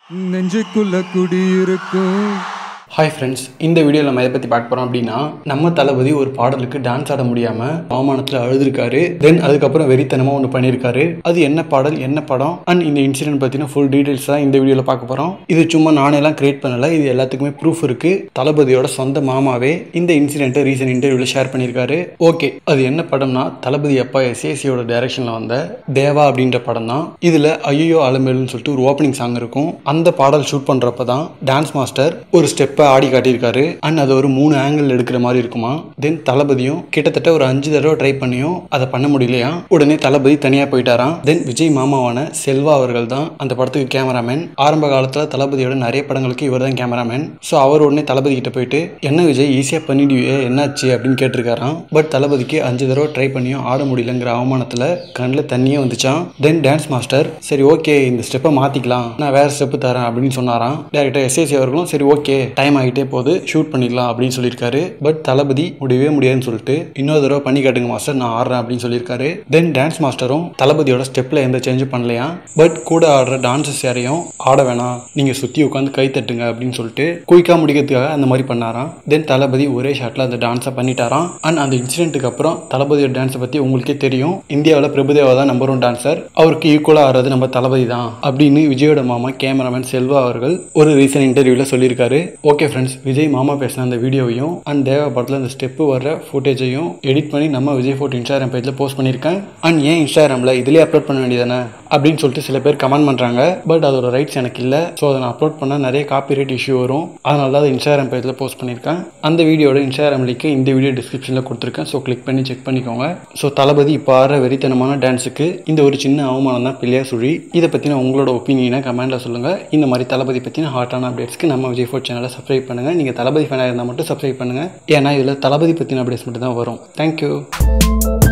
நெஞ்சுக்குள்ள குடியிருக்கும் hi friends இந்த வீடியோவில் நம்ம எதை பற்றி பார்க்க போகிறோம் அப்படின்னா நம்ம தளபதி ஒரு பாடலுக்கு டான்ஸ் ஆட முடியாமல் அவமானத்தில் அழுதுருக்காரு தென் அதுக்கப்புறம் வெறித்தனமாக ஒன்று பண்ணியிருக்காரு அது என்ன பாடல் என்ன படம் அண்ட் இந்த இன்சிடென்ட் பற்றின ஃபுல் டீட்டெயில்ஸ் தான் இந்த வீடியோவில் பார்க்க போகிறோம் இது சும்மா நானே எல்லாம் கிரியேட் பண்ணலை இது எல்லாத்துக்குமே ப்ரூஃப் இருக்குது தளபதியோட சொந்த மாமாவே இந்த இன்சிடென்ட்டை ரீசன்ட் இன்டர்வியூவில் ஷேர் பண்ணியிருக்காரு ஓகே அது என்ன படம்னா தளபதி அப்பா எஸ்ஏசியோட டைரக்ஷனில் வந்த தேவா அப்படின்ற படம் தான் இதில் ஐயோ அலமேலுன்னு சொல்லிட்டு ஒரு ஓப்பனிங் சாங் இருக்கும் அந்த பாடல் ஷூட் பண்ணுறப்ப தான் டான்ஸ் மாஸ்டர் ஒரு ஸ்டெப்பை ஆடி காட்டியிருக்காரு அண்ட் அது ஒரு மூணு ஆங்கிள் எடுக்கிற மாதிரி இருக்குமா தென் தளபதியும் கிட்டத்தட்ட ஒரு அஞ்சு தடவை ட்ரை பண்ணியும் அதை பண்ண முடியலையா உடனே தளபதி தனியாக போயிட்டாராம் தென் விஜய் மாமாவான செல்வா அவர்கள் தான் அந்த படத்துக்கு கேமராமேன் ஆரம்ப காலத்தில் தளபதியோட நிறைய படங்களுக்கு இவர் தான் கேமராமேன் ஸோ அவர் உடனே தளபதி கிட்ட போயிட்டு என்ன விஜய் ஈஸியாக பண்ணிடுவியே என்னாச்சு அப்படின்னு கேட்டிருக்காராம் பட் தளபதிக்கு அஞ்சு தடவை ட்ரை பண்ணியும் ஆட முடியலங்கிற அவமானத்தில் கண்ணில் தண்ணியே வந்துச்சான் தென் டான்ஸ் மாஸ்டர் சரி ஓகே இந்த ஸ்டெப்பை மாற்றிக்கலாம் நான் வேறு ஸ்டெப்பு தரேன் அப்படின்னு சொன்னாராம் டேரக்டர் எஸ்ஏசி அவர்களும் சரி ஓகே டைம் ஆகிட்டே போகுது ஷூட் பண்ணிடலாம் அப்படின்னு சொல்லியிருக்காரு பட் தளபதி முடியவே முடியாதுன்னு சொல்லிட்டு இன்னொரு தடவை பண்ணி காட்டுங்க மாஸ்டர் நான் ஆடுறேன் அப்படின்னு சொல்லியிருக்காரு தென் டான்ஸ் மாஸ்டரும் தளபதியோட ஸ்டெப்பில் எந்த சேஞ்சும் பண்ணலையா பட் கூட ஆடுற டான்ஸஸ் யாரையும் ஆட வேணாம் நீங்கள் சுற்றி உட்காந்து கை தட்டுங்க அப்படின்னு சொல்லிட்டு குயிக்காக முடிக்கிறதுக்காக அந்த மாதிரி பண்ணாராம் தென் தளபதி ஒரே ஷாட்டில் அந்த டான்ஸை பண்ணிட்டாராம் அண்ட் அந்த இன்சிடென்ட்டுக்கு அப்புறம் தளபதியோட டான்ஸை பற்றி உங்களுக்கே தெரியும் இந்தியாவில் பிரபுதேவா தான் நம்பர் ஒன் டான்சர் அவருக்கு ஈக்குவலாக ஆடுறது நம்ம தளபதி தான் அப்படின்னு விஜயோட மாமா கேமராமேன் செல்வா அவர்கள் ஒரு ரீசன்ட் இன்டர்வியூவில் சொல்லியிருக்காரு ஓகே ஃப்ரெண்ட்ஸ் விஜய் மாமா பேசின அந்த வீடியோவையும் அண்ட் தேவா படத்தில் அந்த ஸ்டெப்பு வர்ற ஃபுட்டேஜையும் எடிட் பண்ணி நம்ம விஜய் ஃபோட்டோ இன்ஸ்டாகிராம் பேஜில் போஸ்ட் பண்ணியிருக்கேன் அண்ட் ஏன் இன்ஸ்டாகிராமில் இதிலே அப்லோட் பண்ண வேண்டியதானே அப்படின்னு சொல்லிட்டு சில பேர் கமெண்ட் பண்ணுறாங்க பட் அதோட ரைட்ஸ் எனக்கு இல்லை ஸோ அதை நான் அப்லோட் பண்ணால் நிறைய காப்பிரைட் இஷ்யூ வரும் அதனால தான் அதை இன்ஸ்டாகிராம் பேஜில் போஸ்ட் பண்ணியிருக்கேன் அந்த வீடியோட இன்ஸ்டாகிராம் லிங்க்கு இந்த வீடியோ டிஸ்கிரிப்ஷனில் கொடுத்துருக்கேன் ஸோ கிளிக் பண்ணி செக் பண்ணிக்கோங்க ஸோ தளபதி இப்போ ஆடுற வெறித்தனமான டான்ஸுக்கு இந்த ஒரு சின்ன அவமானம் தான் பிள்ளையா சுழி இதை பற்றின உங்களோட ஒப்பீனியனை கமெண்ட்டில் சொல்லுங்கள் இந்த மாதிரி தளபதி பற்றின ஹாட்டான அப்டேட்ஸ்க்கு நம்ம விஜய் ஃபோர் சேனலை சப்ஸ்கிரைப் பண்ணுங்கள் நீங்கள் தளபதி ஃபேனாக இருந்தால் மட்டும் சப்ஸ்கிரைப் பண்ணுங்கள் ஏன்னா இதில் தளபதி பற்றின அப்டேட்ஸ் மட்டும் தான் வரும் தேங்க்யூ